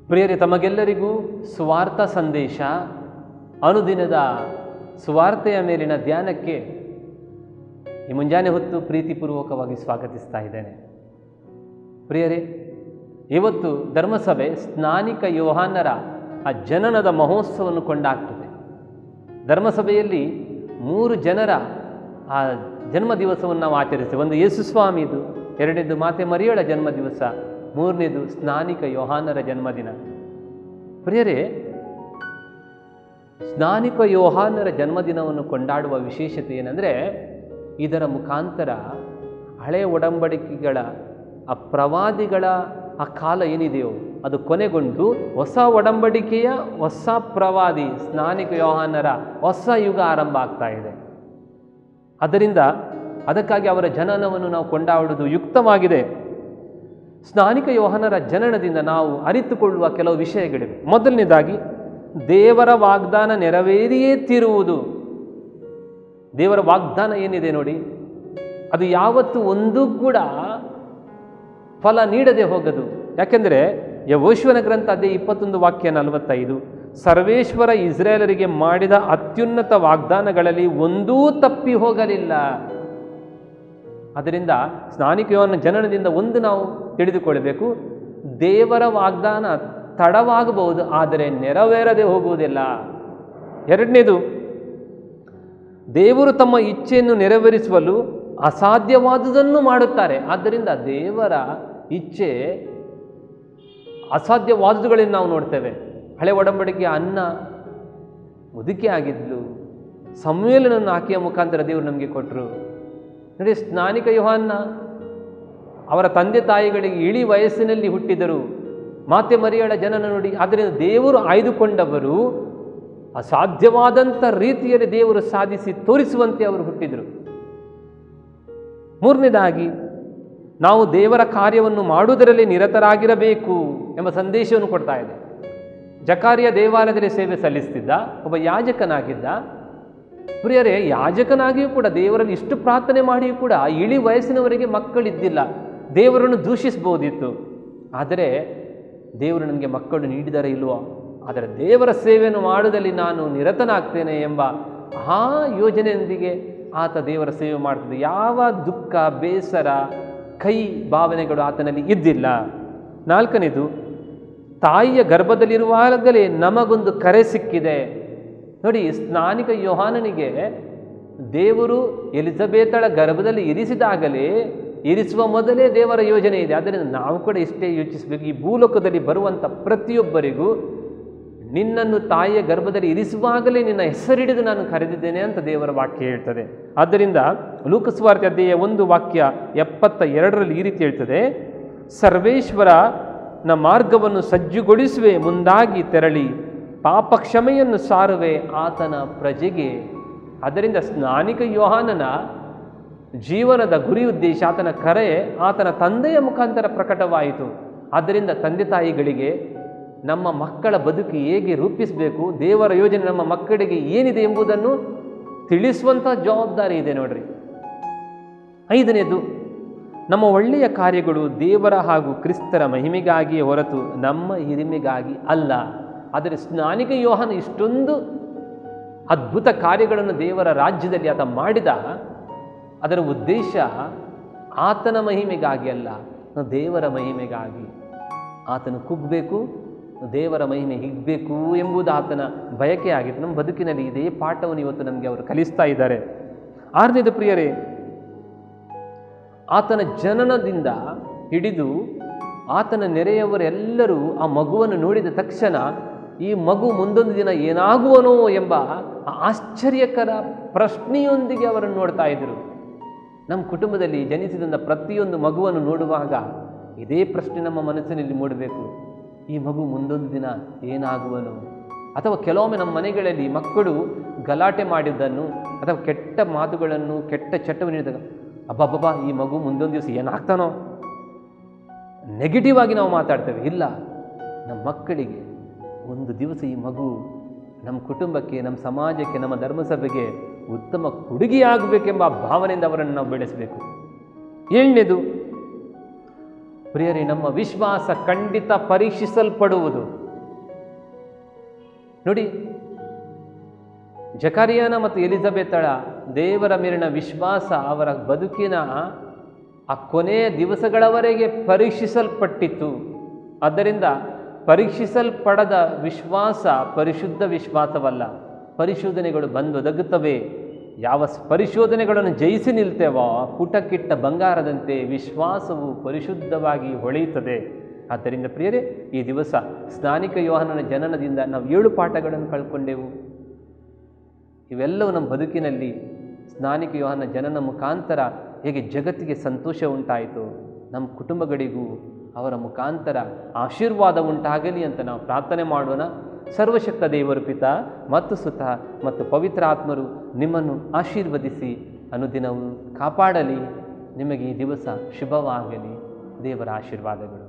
ಪ್ರಿಯರೇ ತಮಗೆಲ್ಲರಿಗೂ ಸ್ವಾರ್ಥ ಸಂದೇಶ ಅನುದಿನದ ಸುವಾರ್ತೆಯ ಮೇಲಿನ ಧ್ಯಾನಕ್ಕೆ ಈ ಮುಂಜಾನೆ ಹೊತ್ತು ಪ್ರೀತಿಪೂರ್ವಕವಾಗಿ ಸ್ವಾಗತಿಸ್ತಾ ಇದ್ದೇನೆ ಪ್ರಿಯರೇ ಇವತ್ತು ಧರ್ಮಸಭೆ ಸ್ನಾನಿಕ ಯೋಹಾನರ ಆ ಜನನದ ಮಹೋತ್ಸವವನ್ನು ಕೊಂಡಾಗ್ತದೆ ಧರ್ಮಸಭೆಯಲ್ಲಿ ಮೂರು ಜನರ ಆ ಜನ್ಮ ದಿವಸವನ್ನು ನಾವು ಆಚರಿಸ್ತೇವೆ ಒಂದು ಯೇಸು ಸ್ವಾಮಿದು ಎರಡನೇದು ಮಾತೆ ಮರಿಯಳ ಜನ್ಮ ದಿವಸ ಮೂರನೇದು ಸ್ನಾನಿಕ ಯೋಹಾನರ ಜನ್ಮದಿನ ಪ್ರಿಯರೇ ಸ್ನಾನಿಕ ಯೋಹಾನರ ಜನ್ಮದಿನವನ್ನು ಕೊಂಡಾಡುವ ವಿಶೇಷತೆ ಏನಂದರೆ ಇದರ ಮುಖಾಂತರ ಹಳೆಯ ಒಡಂಬಡಿಕೆಗಳ ಆ ಪ್ರವಾದಿಗಳ ಆ ಕಾಲ ಏನಿದೆಯೋ ಅದು ಕೊನೆಗೊಂಡು ಹೊಸ ಒಡಂಬಡಿಕೆಯ ಹೊಸ ಪ್ರವಾದಿ ಸ್ನಾನಿಕ ಯೋಹಾನರ ಹೊಸ ಯುಗ ಆರಂಭ ಆಗ್ತಾ ಇದೆ ಅದರಿಂದ ಅದಕ್ಕಾಗಿ ಅವರ ಜನನವನ್ನು ನಾವು ಕೊಂಡಾಡುವುದು ಯುಕ್ತವಾಗಿದೆ ಸ್ನಾನಿಕ ಯೋಹನರ ಜನನದಿಂದ ನಾವು ಅರಿತುಕೊಳ್ಳುವ ಕೆಲವು ವಿಷಯಗಳಿವೆ ಮೊದಲನೇದಾಗಿ ದೇವರ ವಾಗ್ದಾನ ನೆರವೇರಿಯೇ ತೀರುವುದು ದೇವರ ವಾಗ್ದಾನ ಏನಿದೆ ನೋಡಿ ಅದು ಯಾವತ್ತು ಒಂದೂ ಕೂಡ ಫಲ ನೀಡದೆ ಹೋಗದು ಯಾಕೆಂದರೆ ಯವೋಶ್ವನ ಗ್ರಂಥ ಅದೇ ಇಪ್ಪತ್ತೊಂದು ವಾಕ್ಯ ನಲವತ್ತೈದು ಸರ್ವೇಶ್ವರ ಇಸ್ರೇಲರಿಗೆ ಮಾಡಿದ ಅತ್ಯುನ್ನತ ವಾಗ್ದಾನಗಳಲ್ಲಿ ಒಂದೂ ತಪ್ಪಿ ಹೋಗಲಿಲ್ಲ ಅದರಿಂದ ಸ್ನಾನಿಕ ಯೋಹನ ಜನನದಿಂದ ಒಂದು ನಾವು ತಿಳಿದುಕೊಳ್ಳಬೇಕು ದೇವರ ವಾಗ್ದಾನ ತಡವಾಗಬಹುದು ಆದರೆ ನೆರವೇರದೆ ಹೋಗುವುದಿಲ್ಲ ಎರಡನೇದು ದೇವರು ತಮ್ಮ ಇಚ್ಛೆಯನ್ನು ನೆರವೇರಿಸುವಲು ಅಸಾಧ್ಯವಾದುದನ್ನು ಮಾಡುತ್ತಾರೆ ಆದ್ದರಿಂದ ದೇವರ ಇಚ್ಛೆ ಅಸಾಧ್ಯವಾದುದುಗಳನ್ನು ನಾವು ನೋಡ್ತೇವೆ ಹಳೆ ಒಡಂಬಡಿಕೆಯ ಅನ್ನ ಮುದುಕಿ ಆಗಿದ್ಲು ಸಮ್ಮೇಳನನ್ನು ಆಕೆಯ ಮುಖಾಂತರ ದೇವರು ನಮಗೆ ಕೊಟ್ಟರು ನೋಡಿ ಸ್ನಾನಿಕ ಯೋಹಾನ್ನ ಅವರ ತಂದೆ ತಾಯಿಗಳಿಗೆ ಇಳಿ ವಯಸ್ಸಿನಲ್ಲಿ ಹುಟ್ಟಿದರು ಮಾತೆ ಮರಿಯಳ ಜನನ ನೋಡಿ ಆದ್ದರಿಂದ ದೇವರು ಆಯ್ದುಕೊಂಡವರು ಅಸಾಧ್ಯವಾದಂಥ ರೀತಿಯಲ್ಲಿ ದೇವರು ಸಾಧಿಸಿ ತೋರಿಸುವಂತೆ ಅವರು ಹುಟ್ಟಿದರು ಮೂರನೇದಾಗಿ ನಾವು ದೇವರ ಕಾರ್ಯವನ್ನು ಮಾಡುವುದರಲ್ಲಿ ನಿರತರಾಗಿರಬೇಕು ಎಂಬ ಸಂದೇಶವನ್ನು ಕೊಡ್ತಾ ಇದೆ ಜಕಾರಿಯ ದೇವಾಲಯದಲ್ಲಿ ಸೇವೆ ಸಲ್ಲಿಸ್ತಿದ್ದ ಒಬ್ಬ ಯಾಜಕನಾಗಿದ್ದ ಪ್ರಿಯರೇ ಯಾಜಕನಾಗಿಯೂ ಕೂಡ ದೇವರಲ್ಲಿ ಇಷ್ಟು ಪ್ರಾರ್ಥನೆ ಮಾಡಿಯೂ ಕೂಡ ಇಳಿ ವಯಸ್ಸಿನವರೆಗೆ ಮಕ್ಕಳಿದ್ದಿಲ್ಲ ದೇವರನ್ನು ದೂಷಿಸ್ಬೋದಿತ್ತು ಆದರೆ ದೇವರು ನನಗೆ ಮಕ್ಕಳು ನೀಡಿದರೆ ಇಲ್ವೋ ಆದರೆ ದೇವರ ಸೇವೆಯನ್ನು ಮಾಡುವುದಲ್ಲಿ ನಾನು ನಿರತನಾಗ್ತೇನೆ ಎಂಬ ಆ ಯೋಜನೆಯೊಂದಿಗೆ ಆತ ದೇವರ ಸೇವೆ ಮಾಡ್ತದೆ ಯಾವ ದುಃಖ ಬೇಸರ ಕೈ ಭಾವನೆಗಳು ಆತನಲ್ಲಿ ಇದ್ದಿಲ್ಲ ನಾಲ್ಕನೇದು ತಾಯಿಯ ಗರ್ಭದಲ್ಲಿರುವಾಗಲೇ ನಮಗೊಂದು ಕರೆ ಸಿಕ್ಕಿದೆ ನೋಡಿ ಸ್ನಾನಿಕ ಯೋಹಾನನಿಗೆ ದೇವರು ಎಲಿಜಬೇತಳ ಗರ್ಭದಲ್ಲಿ ಇರಿಸಿದಾಗಲೇ ಇರಿಸುವ ಮೊದಲೇ ದೇವರ ಯೋಜನೆ ಇದೆ ಆದ್ದರಿಂದ ನಾವು ಕೂಡ ಇಷ್ಟೇ ಯೋಚಿಸಬೇಕು ಈ ಭೂಲೋಕದಲ್ಲಿ ಬರುವಂಥ ಪ್ರತಿಯೊಬ್ಬರಿಗೂ ನಿನ್ನನ್ನು ತಾಯಿಯ ಗರ್ಭದಲ್ಲಿ ಇರಿಸುವಾಗಲೇ ನಿನ್ನ ಹೆಸರಿಡಿದು ನಾನು ಕರೆದಿದ್ದೇನೆ ಅಂತ ದೇವರ ವಾಕ್ಯ ಹೇಳ್ತದೆ ಆದ್ದರಿಂದ ಲೂಕಸ್ವಾರ್ಥ ಅಧ್ಯಾಯ ಒಂದು ವಾಕ್ಯ ಎಪ್ಪತ್ತ ಎರಡರಲ್ಲಿ ಈ ರೀತಿ ಹೇಳ್ತದೆ ಸರ್ವೇಶ್ವರನ ಮಾರ್ಗವನ್ನು ಸಜ್ಜುಗೊಳಿಸುವೆ ಮುಂದಾಗಿ ತೆರಳಿ ಪಾಪ ಕ್ಷಮೆಯನ್ನು ಸಾರುವೆ ಆತನ ಪ್ರಜೆಗೆ ಅದರಿಂದ ಸ್ನಾನಿಕ ಯೋಹಾನನ ಜೀವನದ ಗುರಿ ಉದ್ದೇಶ ಆತನ ಕರೆ ಆತನ ತಂದೆಯ ಮುಖಾಂತರ ಪ್ರಕಟವಾಯಿತು ಆದ್ದರಿಂದ ತಂದೆ ತಾಯಿಗಳಿಗೆ ನಮ್ಮ ಮಕ್ಕಳ ಬದುಕು ಹೇಗೆ ರೂಪಿಸಬೇಕು ದೇವರ ಯೋಜನೆ ನಮ್ಮ ಮಕ್ಕಳಿಗೆ ಏನಿದೆ ಎಂಬುದನ್ನು ತಿಳಿಸುವಂಥ ಜವಾಬ್ದಾರಿ ಇದೆ ನೋಡ್ರಿ ಐದನೇದು ನಮ್ಮ ಒಳ್ಳೆಯ ಕಾರ್ಯಗಳು ದೇವರ ಹಾಗೂ ಕ್ರಿಸ್ತರ ಮಹಿಮೆಗಾಗಿಯೇ ಹೊರತು ನಮ್ಮ ಹಿರಿಮೆಗಾಗಿ ಅಲ್ಲ ಆದರೆ ಸ್ನಾನಿಕ ಯೋಹನ ಇಷ್ಟೊಂದು ಅದ್ಭುತ ಕಾರ್ಯಗಳನ್ನು ದೇವರ ರಾಜ್ಯದಲ್ಲಿ ಆತ ಮಾಡಿದ ಅದರ ಉದ್ದೇಶ ಆತನ ಮಹಿಮೆಗಾಗಿ ಅಲ್ಲ ದೇವರ ಮಹಿಮೆಗಾಗಿ ಆತನು ಕುಗ್ಬೇಕು ದೇವರ ಮಹಿಮೆ ಹಿಗ್ಬೇಕು ಎಂಬುದು ಆತನ ಬಯಕೆ ಆಗಿತ್ತು ನಮ್ಮ ಬದುಕಿನಲ್ಲಿ ಇದೇ ಪಾಠವನ್ನು ಇವತ್ತು ನಮಗೆ ಅವರು ಕಲಿಸ್ತಾ ಇದ್ದಾರೆ ಆರನೇದು ಪ್ರಿಯರೇ ಆತನ ಜನನದಿಂದ ಹಿಡಿದು ಆತನ ನೆರೆಯವರೆಲ್ಲರೂ ಆ ಮಗುವನ್ನು ನೋಡಿದ ತಕ್ಷಣ ಈ ಮಗು ಮುಂದೊಂದು ದಿನ ಏನಾಗುವನೋ ಎಂಬ ಆಶ್ಚರ್ಯಕರ ಪ್ರಶ್ನೆಯೊಂದಿಗೆ ಅವರನ್ನು ನೋಡ್ತಾ ಇದ್ದರು ನಮ್ಮ ಕುಟುಂಬದಲ್ಲಿ ಜನಿಸಿದಂಥ ಪ್ರತಿಯೊಂದು ಮಗುವನ್ನು ನೋಡುವಾಗ ಇದೇ ಪ್ರಶ್ನೆ ನಮ್ಮ ಮನಸ್ಸಿನಲ್ಲಿ ಮೂಡಬೇಕು ಈ ಮಗು ಮುಂದೊಂದು ದಿನ ಏನಾಗುವನು ಅಥವಾ ಕೆಲವೊಮ್ಮೆ ನಮ್ಮ ಮನೆಗಳಲ್ಲಿ ಮಕ್ಕಳು ಗಲಾಟೆ ಮಾಡಿದ್ದನ್ನು ಅಥವಾ ಕೆಟ್ಟ ಮಾತುಗಳನ್ನು ಕೆಟ್ಟ ಚಟವನ್ನು ಅಬ್ಬಬ್ಬಬ್ಬ ಈ ಮಗು ಮುಂದೊಂದು ದಿವಸ ಏನಾಗ್ತಾನೋ ನೆಗೆಟಿವ್ ಆಗಿ ನಾವು ಮಾತಾಡ್ತೇವೆ ಇಲ್ಲ ನಮ್ಮ ಮಕ್ಕಳಿಗೆ ಒಂದು ದಿವಸ ಈ ಮಗು ನಮ್ಮ ಕುಟುಂಬಕ್ಕೆ ನಮ್ಮ ಸಮಾಜಕ್ಕೆ ನಮ್ಮ ಧರ್ಮಸಭೆಗೆ ಉತ್ತಮ ಕೊಡುಗೆಯಾಗಬೇಕೆಂಬ ಭಾವನೆಯಿಂದ ಅವರನ್ನು ನಾವು ಬೆಳೆಸಬೇಕು ಏಳನೇದು ಪ್ರಿಯರೇ ನಮ್ಮ ವಿಶ್ವಾಸ ಖಂಡಿತ ಪರೀಕ್ಷಿಸಲ್ಪಡುವುದು ನೋಡಿ ಜಕಾರಿಯಾನ ಮತ್ತು ಎಲಿಜಬೆತಳ ದೇವರ ಮೇಲಿನ ವಿಶ್ವಾಸ ಅವರ ಬದುಕಿನ ಆ ಕೊನೆಯ ದಿವಸಗಳವರೆಗೆ ಪರೀಕ್ಷಿಸಲ್ಪಟ್ಟಿತ್ತು ಆದ್ದರಿಂದ ಪರೀಕ್ಷಿಸಲ್ಪಡದ ವಿಶ್ವಾಸ ಪರಿಶುದ್ಧ ವಿಶ್ವಾಸವಲ್ಲ ಪರಿಶೋಧನೆಗಳು ಬಂದೊದಗುತ್ತವೆ ಯಾವ ಸ್- ಪರಿಶೋಧನೆಗಳನ್ನು ಜಯಿಸಿ ನಿಲ್ತೇವೋ ಪುಟಕ್ಕಿಟ್ಟ ಬಂಗಾರದಂತೆ ವಿಶ್ವಾಸವು ಪರಿಶುದ್ಧವಾಗಿ ಹೊಳೆಯುತ್ತದೆ ಆದ್ದರಿಂದ ಪ್ರಿಯರೇ ಈ ದಿವಸ ಸ್ನಾನಿಕ ಯೋಹನನ ಜನನದಿಂದ ನಾವು ಏಳು ಪಾಠಗಳನ್ನು ಕಳ್ಕೊಂಡೆವು ಇವೆಲ್ಲವೂ ನಮ್ಮ ಬದುಕಿನಲ್ಲಿ ಸ್ನಾನಿಕ ಯೋಹನ ಜನನ ಮುಖಾಂತರ ಹೇಗೆ ಜಗತ್ತಿಗೆ ಸಂತೋಷ ಉಂಟಾಯಿತು ನಮ್ಮ ಕುಟುಂಬಗಳಿಗೂ ಅವರ ಮುಖಾಂತರ ಆಶೀರ್ವಾದ ಉಂಟಾಗಲಿ ಅಂತ ನಾವು ಪ್ರಾರ್ಥನೆ ಮಾಡೋಣ ಸರ್ವಶಕ್ತ ದೇವರು ಪಿತ ಮತ್ತು ಸುತ ಮತ್ತು ಪವಿತ್ರ ಆತ್ಮರು ನಿಮ್ಮನ್ನು ಆಶೀರ್ವದಿಸಿ ಅನುದಿನವೂ ಕಾಪಾಡಲಿ ನಿಮಗೆ ಈ ದಿವಸ ಶುಭವಾಗಲಿ ದೇವರ ಆಶೀರ್ವಾದಗಳು